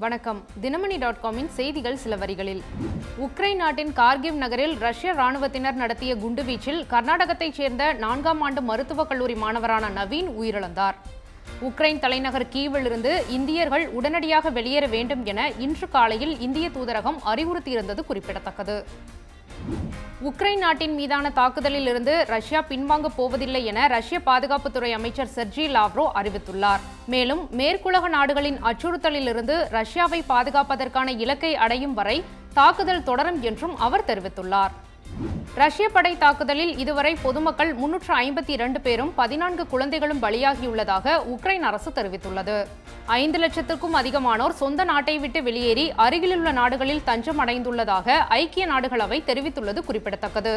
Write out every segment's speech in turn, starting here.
வணக்கம் தினமணி டாட் காமின் செய்திகள் சில வரிகளில் உக்ரைன் நாட்டின் கார்கிவ் நகரில் ரஷ்ய ராணுவத்தினர் நடத்திய குண்டுவீச்சில் கர்நாடகத்தைச் சேர்ந்த நான்காம் ஆண்டு மருத்துவக் கல்லூரி மாணவரான நவீன் உயிரிழந்தார் உக்ரைன் தலைநகர் கீவிலிருந்து இந்தியர்கள் உடனடியாக வெளியேற வேண்டும் என இன்று காலையில் இந்திய தூதரகம் அறிவுறுத்தியிருந்தது குறிப்பிடத்தக்கது உக்ரைன் நாட்டின் மீதான தாக்குதலில் இருந்து ரஷ்யா பின்வாங்கப் போவதில்லை என ரஷ்ய பாதுகாப்புத்துறை அமைச்சர் செர்ஜி லாவ்ரோ அறிவித்துள்ளார் மேலும் மேற்குலக நாடுகளின் அச்சுறுத்தலிலிருந்து ரஷ்யாவை பாதுகாப்பதற்கான இலக்கை அடையும் வரை தாக்குதல் தொடரும் என்றும் அவர் தெரிவித்துள்ளார் ரஷ்ய படை தாக்குதலில் இதுவரை பொதுமக்கள் முன்னூற்று ஐம்பத்தி இரண்டு பேரும் பதினான்கு குழந்தைகளும் பலியாகியுள்ளதாக உக்ரைன் அரசு தெரிவித்துள்ளது ஐந்து லட்சத்திற்கும் அதிகமானோர் சொந்த நாட்டை விட்டு வெளியேறி அருகிலுள்ள நாடுகளில் தஞ்சம் அடைந்துள்ளதாக ஐக்கிய நாடுகள் அவை தெரிவித்துள்ளது குறிப்பிடத்தக்கது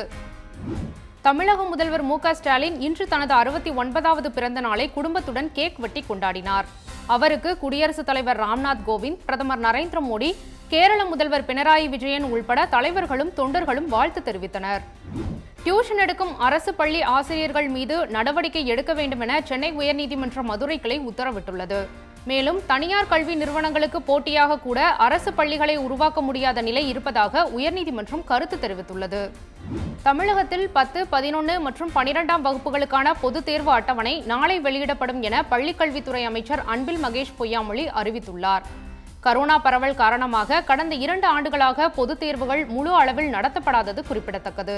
தமிழக முதல்வர் மு க ஸ்டாலின் இன்று தனது அறுபத்தி ஒன்பதாவது பிறந்த நாளை குடும்பத்துடன் கேக் வெட்டி கொண்டாடினார் அவருக்கு குடியரசுத் தலைவர் ராம்நாத் கோவிந்த் பிரதமர் நரேந்திர மோடி கேரள முதல்வர் பினராயி விஜயன் உள்பட தலைவர்களும் தொண்டர்களும் வாழ்த்து தெரிவித்தனர் டியூஷன் எடுக்கும் அரசு பள்ளி ஆசிரியர்கள் மீது நடவடிக்கை எடுக்க வேண்டும் என சென்னை உயர்நீதிமன்ற மதுரை கிளை உத்தரவிட்டுள்ளது மேலும் தனியார் கல்வி நிறுவனங்களுக்கு போட்டியாக கூட அரசு பள்ளிகளை உருவாக்க முடியாத நிலை இருப்பதாக உயர்நீதிமன்றம் கருத்து தெரிவித்துள்ளது தமிழகத்தில் பத்து பதினொன்று மற்றும் பனிரெண்டாம் வகுப்புகளுக்கான பொதுத் தேர்வு அட்டவணை நாளை வெளியிடப்படும் என பள்ளிக்கல்வித்துறை அமைச்சர் அன்பில் மகேஷ் பொய்யாமொழி அறிவித்துள்ளார் கரோனா பரவல் காரணமாக கடந்த இரண்டு ஆண்டுகளாக பொதுத் தேர்வுகள் முழு அளவில் நடத்தப்படாதது குறிப்பிடத்தக்கது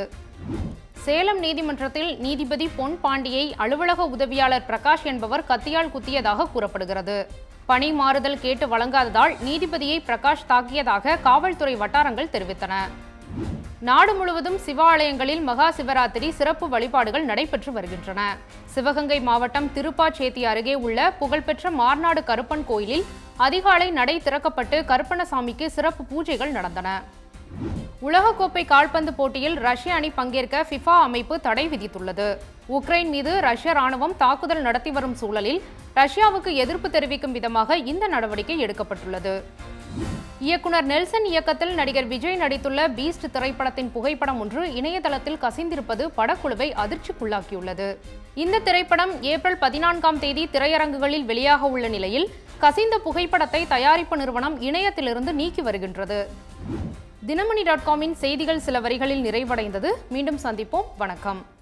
சேலம் நீதிமன்றத்தில் நீதிபதி பொன் பாண்டியை அலுவலக உதவியாளர் பிரகாஷ் என்பவர் கத்தியால் குத்தியதாக கூறப்படுகிறது பணி மாறுதல் கேட்டு வழங்காததால் நீதிபதியை பிரகாஷ் தாக்கியதாக காவல்துறை வட்டாரங்கள் தெரிவித்தன நாடு முழுவதும் சிவாலயங்களில் மகா சிவராத்திரி சிறப்பு வழிபாடுகள் நடைபெற்று வருகின்றன சிவகங்கை மாவட்டம் திருப்பாச்சேத்தி அருகே உள்ள புகழ்பெற்ற மார்நாடு கருப்பன் கோயிலில் அதிகாலை நடை திறக்கப்பட்டு கருப்பணசாமிக்கு சிறப்பு பூஜைகள் நடந்தன உலகக்கோப்பை கால்பந்து போட்டியில் ரஷ்ய அணி பங்கேற்க ஃபிஃபா அமைப்பு தடை விதித்துள்ளது உக்ரைன் மீது ரஷ்ய ராணுவம் தாக்குதல் நடத்தி வரும் சூழலில் ரஷ்யாவுக்கு எதிர்ப்பு தெரிவிக்கும் விதமாக இந்த நடவடிக்கை எடுக்கப்பட்டுள்ளது இயக்குனர் நெல்சன் இயக்கத்தில் நடிகர் விஜய் நடித்துள்ள பீஸ்ட் திரைப்படத்தின் புகைப்படம் ஒன்று இணையதளத்தில் கசிந்திருப்பது படக்குழுவை அதிர்ச்சிக்குள்ளாக்கியுள்ளது இந்த திரைப்படம் ஏப்ரல் பதினான்காம் தேதி திரையரங்குகளில் வெளியாக உள்ள நிலையில் கசிந்த புகைப்படத்தை தயாரிப்பு நிறுவனம் இணையத்திலிருந்து நீக்கி வருகின்றது தினமணி டாட் காமின் செய்திகள் சில வரிகளில் நிறைவடைந்தது மீண்டும் சந்திப்போம் வணக்கம்